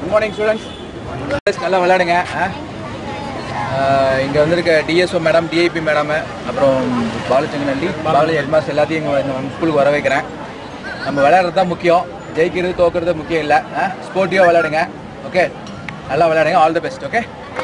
Good morning students நல்லா விளையாடுங்க இங்கே வந்திருக்க டிஎஸ்ஓ மேடம் டிஐபி மேடம் அப்புறம் பாலச்சங்கநல்லி பாலாஜி ஹெட்மாஸ்டர் எல்லாத்தையும் இங்கே எங்கள் ஸ்கூலுக்கு வர வைக்கிறேன் நம்ம விளையாடுறது தான் முக்கியம் ஜெயிக்கிறது தோக்குறது முக்கியம் இல்லை ஸ்போர்ட்டிவாக விளையாடுங்க ஓகே நல்லா விளையாடுங்க ஆல் தி பெஸ்ட் ஓகே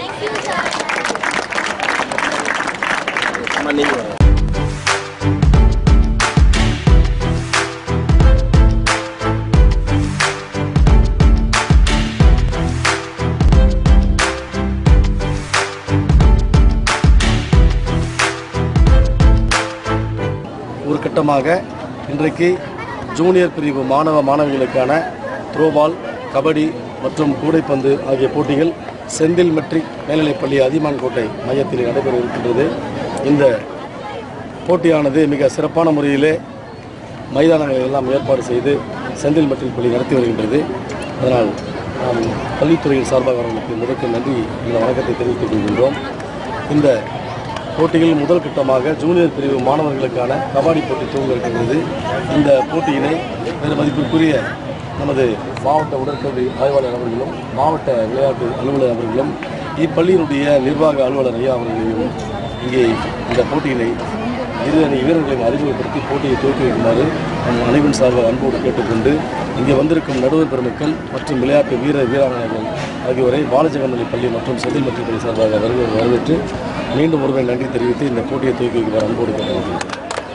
ஒரு கட்டமாக இன்றைக்கு ஜூனியர் பிரிவு மாணவ மாணவிகளுக்கான த்ரோபால் கபடி மற்றும் கூடைப்பந்து ஆகிய போட்டிகள் செந்தில் மெட்ரிக் மேல்நிலைப்பள்ளி அதிமான் கோட்டை மையத்தில் நடைபெற இருக்கின்றது இந்த போட்டியானது மிக சிறப்பான முறையிலே மைதானங்களை எல்லாம் ஏற்பாடு செய்து செந்தில் மெட்ரிக் பள்ளி நடத்தி வருகின்றது அதனால் நாம் பள்ளித்துறையின் சார்பாக அவர்களுக்கு முதற்கு நன்றி இந்த வணக்கத்தை தெரிவித்துக் கொள்கின்றோம் இந்த போட்டியில் முதல் கட்டமாக ஜூனியர் பிரிவு மாணவர்களுக்கான கபாடி போட்டி துவங்க இருக்கின்றது இந்த போட்டியினை பெரு மதிப்பிற்குரிய நமது மாவட்ட உடற்கல்வி ஆய்வாளர் அவர்களும் மாவட்ட விளையாட்டு அலுவலர் அவர்களும் இப்பள்ளியினுடைய நிர்வாக அலுவலர் ஐயா அவர்களையும் இங்கே இந்த போட்டியினை இரு அணி வீரர்களையும் அறிமுகப்படுத்தி போட்டியை துவக்கி வைக்குமாறு நம் அனைவரின் சார்பாக அன்போடு கேட்டுக்கொண்டு இங்கே வந்திருக்கும் நடுவர் பெருமக்கள் மற்றும் விளையாட்டு வீர வீராங்கனைகள் ஆகியோரை பாலஜகந்தளி பள்ளி மற்றும் செந்தில் மற்றும் பள்ளி சார்பாக வருகை வரவேற்று மீண்டும் ஒருமுறை நன்றி தெரிவித்து இந்த போட்டியை துவக்கி வைக்குமாறு அன்போடு கேட்டுக்கொள்கிறேன்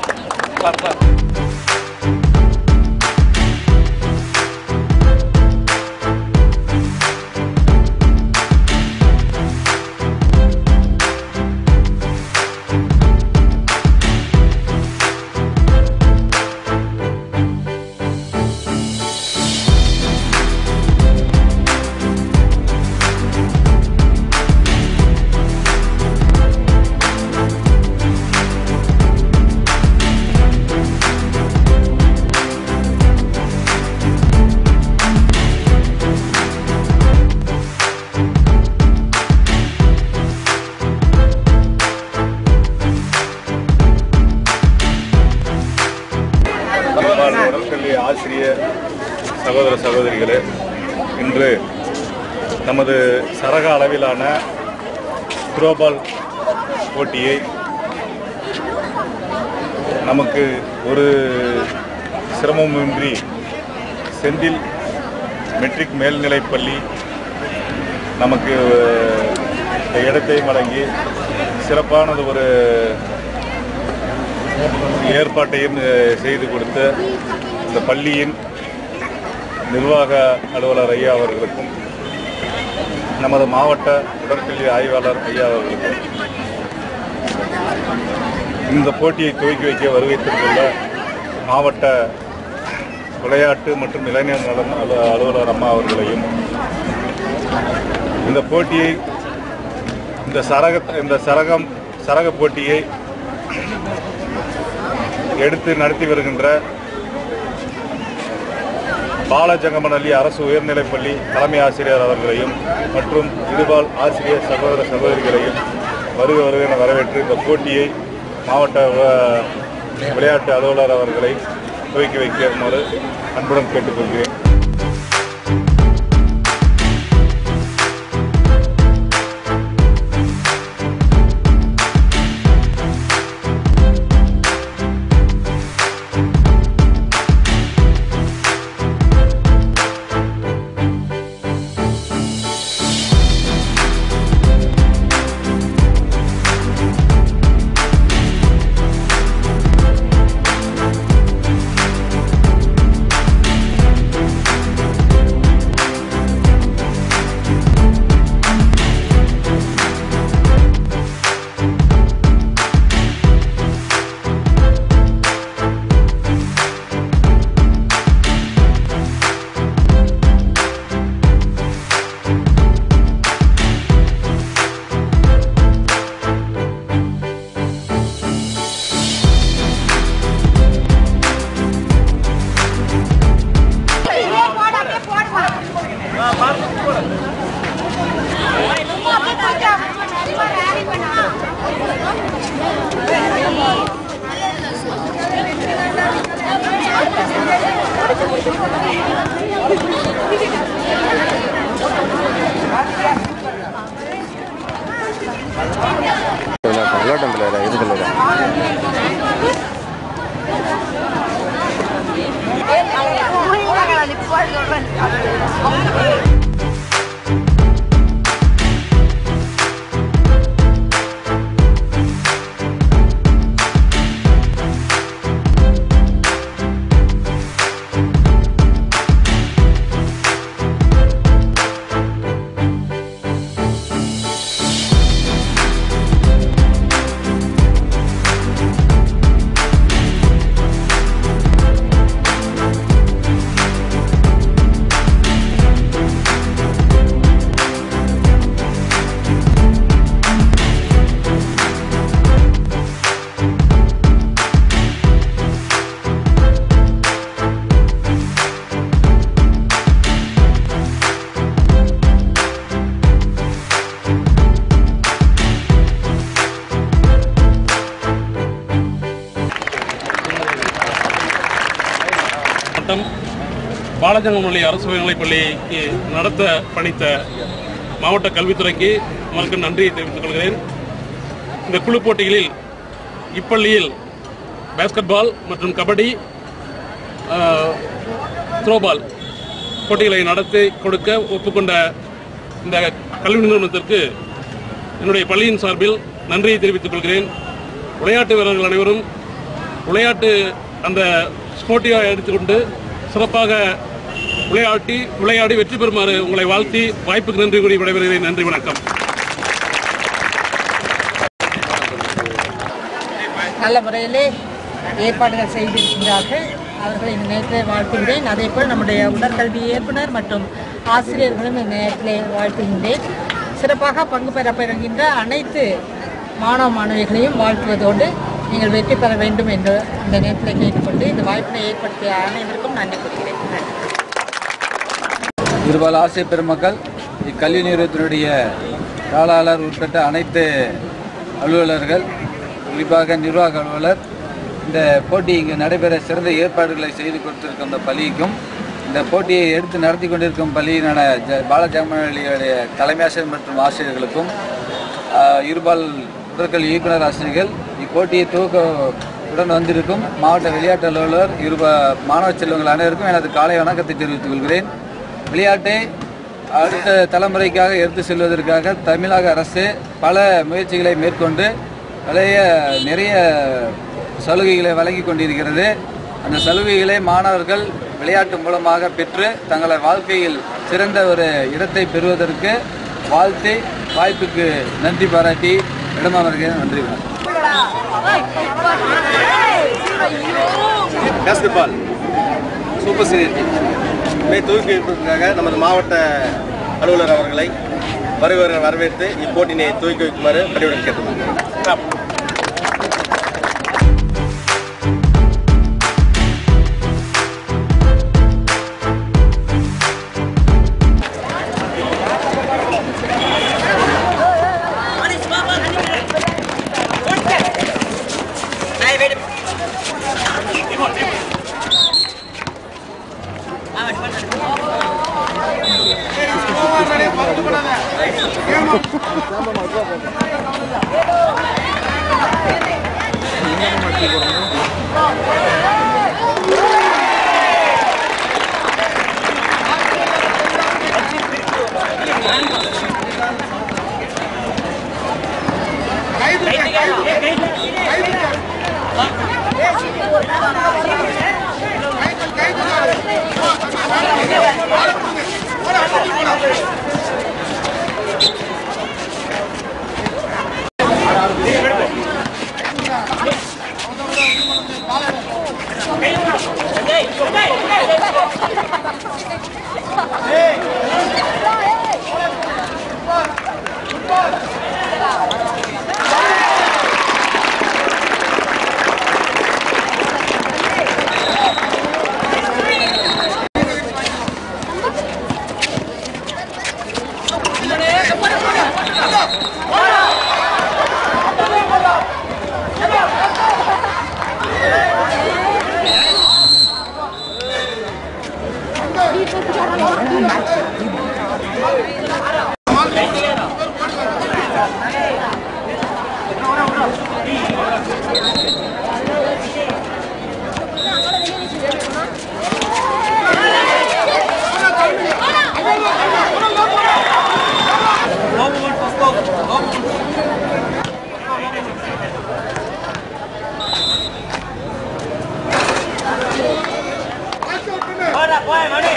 பெருமாள் உடற்கல்வி ஆசிரியர் சகோதர சகோதரிகளே இன்று நமது சரக அளவிலான த்ரோபால் போட்டியை நமக்கு ஒரு சிரமமின்றி செந்தில் மெட்ரிக் மேல்நிலைப்பள்ளி நமக்கு இந்த இடத்தை வழங்கி சிறப்பானது ஒரு ஏற்பாட்டையும் அஹ், செய்து கொடுத்த இந்த பள்ளியின் நிர்வாக அலுவலர் ஐயா அவர்களுக்கும் நமது மாவட்ட உடற்கல்வி ஆய்வாளர் ஐயா அவர்களுக்கும் இந்த போட்டியை துவக்கி வைக்க வருகை தந்துள்ள மாவட்ட விளையாட்டு மற்றும் இளைஞர் நலன் அலு- அலுவலர் அம்மா அவர்களையும் இந்த போட்டியை இந்த சரக இந்த சரகம் சரக போட்டியை எடுத்து நடத்தி வருகின்ற பாலஜங்கமநல்லி அரசு உயர்நிலைப்பள்ளி தலைமை ஆசிரியர் அவர்களையும் மற்றும் இருபால் ஆசிரியர் சகோதர சகோதரிகளையும் வருக வருக என வரவேற்று இந்த போட்டியை மாவட்ட அஹ், விளையாட்டு அலுவலர் அவர்களை துவக்கி வைக்குமாறு அன்புடன் கேட்டுக்கொள்கிறேன் Thank you. பாலஜங்கமல்லி அரசு உயர்நிலைப் பள்ளிக்கு நடத்த பணித்த மாவட்ட கல்வித்துறைக்கு உங்களுக்கு நன்றியை தெரிவித்துக் கொள்கிறேன் இந்த குழு போட்டிகளில் இப்பள்ளியில் பேஸ்கெட்பால் மற்றும் கபடி த்ரோபால் போட்டிகளை நடத்தி கொடுக்க ஒப்புக்கொண்ட இந்த கல்வி நிறுவனத்திற்கு என்னுடைய பள்ளியின் சார்பில் நன்றியை தெரிவித்துக் கொள்கிறேன் விளையாட்டு வீரர்கள் அனைவரும் விளையாட்டு அந்த ஸ்போர்ட்டிவாக எடுத்துக்கொண்டு சிறப்பாக விளையாட்டி விளையாடி வெற்றி பெறுமாறு உங்களை வாழ்த்தி வாய்ப்புக்கு நன்றி கூறி விடைபெறுகிறேன் நன்றி வணக்கம் நல்ல முறையிலே ஏற்பாடுகள் செய்திருக்கிறார்கள் அவர்களை இந்த நேரத்தில் வாழ்த்துகிறேன் அதேபோல் நம்முடைய உடற்கல்வி இயக்குனர் மற்றும் ஆசிரியர்களும் இந்த நேரத்திலே வாழ்த்துகின்றேன் சிறப்பாக பங்கு பெற பெறுகின்ற அனைத்து மாணவ மாணவிகளையும் வாழ்த்துவதோடு நீங்கள் வெற்றி பெற வேண்டும் என்று இந்த நேரத்தில் கேட்டுக்கொண்டு இந்த வாய்ப்பினை ஏற்படுத்திய அனைவருக்கும் நன்றி கூறுகிறேன் நன்றி இருபால் ஆசிரியர் பெருமக்கள் இக்கல்வி நிறுவனத்தினுடைய தாளாளர் உட்பட்ட அனைத்து அலுவலர்கள் குறிப்பாக நிர்வாக அலுவலர் இந்த போட்டி இங்கு நடைபெற சிறந்த ஏற்பாடுகளை செய்து கொடுத்திருக்கும் இந்த பள்ளிக்கும் இந்த போட்டியை எடுத்து நடத்தி கொண்டிருக்கும் பள்ளியினான ஜ பாலஜாமனுடைய தலைமை ஆசிரியர் மற்றும் ஆசிரியர்களுக்கும் ஆஹ், இருபால் உடற்கல்வி இயக்குனர் ஆசிரியர்கள் இப்போட்டியை துவக்க உடன் வந்திருக்கும் மாவட்ட விளையாட்டு அலுவலர் இருபா மாணவ செல்வங்கள் அனைவருக்கும் எனது காலை வணக்கத்தை தெரிவித்துக் கொள்கிறேன் விளையாட்டை அடுத்த தலைமுறைக்காக எடுத்து செல்வதற்காக தமிழக அரசு பல முயற்சிகளை மேற்கொண்டு நிறைய நிறைய சலுகைகளை வழங்கி கொண்டிருக்கிறது அந்த சலுகைகளை மாணவர்கள் விளையாட்டு மூலமாக பெற்று தங்களை வாழ்க்கையில் சிறந்த ஒரு இடத்தை பெறுவதற்கு வாழ்த்தி வாய்ப்புக்கு நன்றி பாராட்டி இடமர்கிறேன் நன்றி வணக்கம் பேஸ்கெட்பால் சூப்பர் சீனியர் டீம் இதை தூக்கி வைப்பதற்காக நமது மாவட்ட அலுவலர் அவர்களை வருவரை வரவேற்று இப்போட்டினை தூக்கி வைக்குமாறு பணியுடன் கேட்டுள்ளோம் போய் மணி